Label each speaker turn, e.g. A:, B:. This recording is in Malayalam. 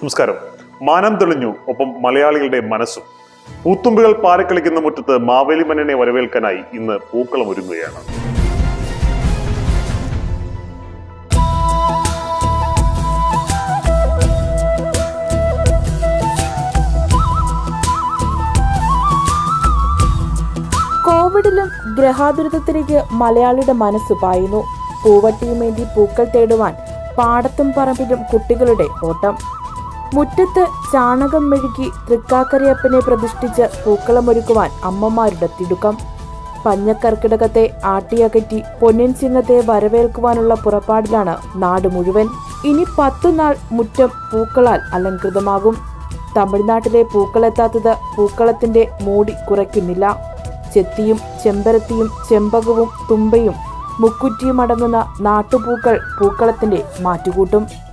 A: നമസ്കാരം മാനം തെളിഞ്ഞു ഒപ്പം മലയാളികളുടെ മനസ്സും പൂത്തുമ്പികൾ പാരക്കളിക്കുന്ന മുറ്റത്ത് മാവേലി മന്നനെ വരവേൽക്കാനായി ഇന്ന് പൂക്കളം ഒരുങ്ങുകയാണ്
B: കോവിഡിലും ഗ്രഹാതുരത്വത്തിലേക്ക് മലയാളിയുടെ മനസ്സ് പായുന്നു പൂവട്ടിയുമേന്തി പൂക്കൾ തേടുവാൻ പാടത്തും പറമ്പിലും കുട്ടികളുടെ ഓട്ടം മുറ്റത്ത് ചാണകം മെഴുകി തൃക്കാക്കരയപ്പനെ പ്രതിഷ്ഠിച്ച് പൂക്കളമൊരുക്കുവാൻ അമ്മമാരുടെ തിടുക്കം പഞ്ഞക്കർക്കിടകത്തെ ആട്ടിയകറ്റി പൊന്നിൻ ചിങ്ങത്തെ വരവേൽക്കുവാനുള്ള പുറപ്പാടിലാണ് നാട് മുഴുവൻ ഇനി പത്തുനാൾ മുറ്റം പൂക്കളാൽ അലങ്കൃതമാകും തമിഴ്നാട്ടിലെ പൂക്കളെത്താത്തത് പൂക്കളത്തിന്റെ മൂടി കുറയ്ക്കുന്നില്ല ചെത്തിയും ചെമ്പരത്തിയും ചെമ്പകവും തുമ്പയും മുക്കുറ്റിയും അടങ്ങുന്ന നാട്ടുപൂക്കൾ പൂക്കളത്തിന്റെ മാറ്റുകൂട്ടും